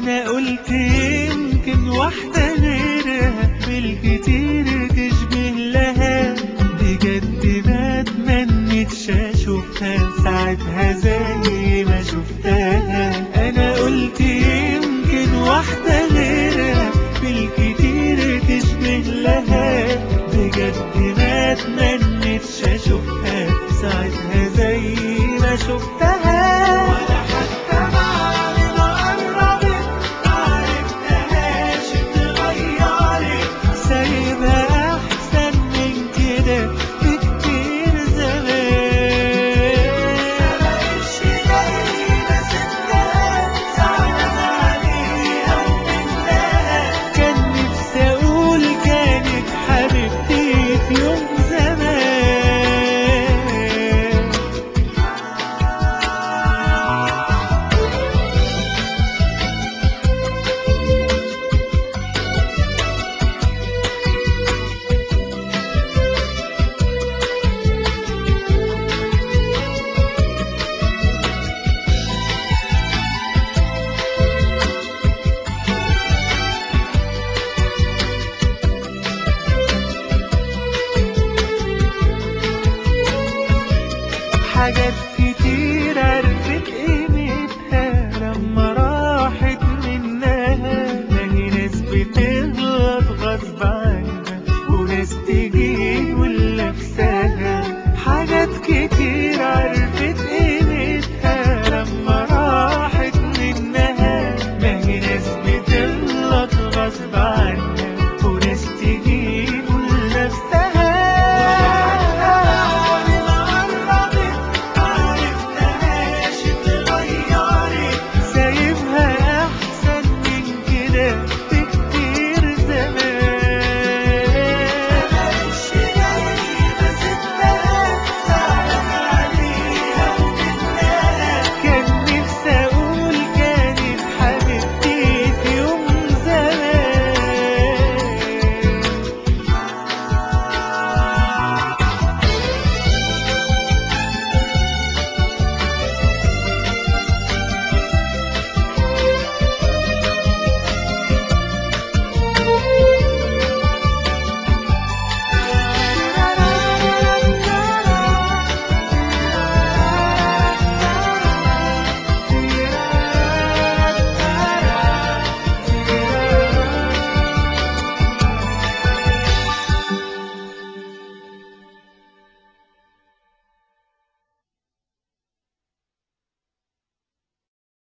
انا قلت يمكن واحدة غيرها بالكتير تشبه لها بجد ما اتمنيتش اشوفها ساعتها زي ما شفتها انا قلت يمكن واحدة غيرها بالكتير تشبه لها بجد ما اتمنيتش اشوفها ساعتها زي ما شفتها ولا حتى بعد ما قربت معرفتهاش اتغيرت سايبها احسن من كده بكتير زمان مبقتش زي ما سبتها زعلان عليها ومنها كان نفسي اقول كانت حبيبتي في يوم زمان حاجات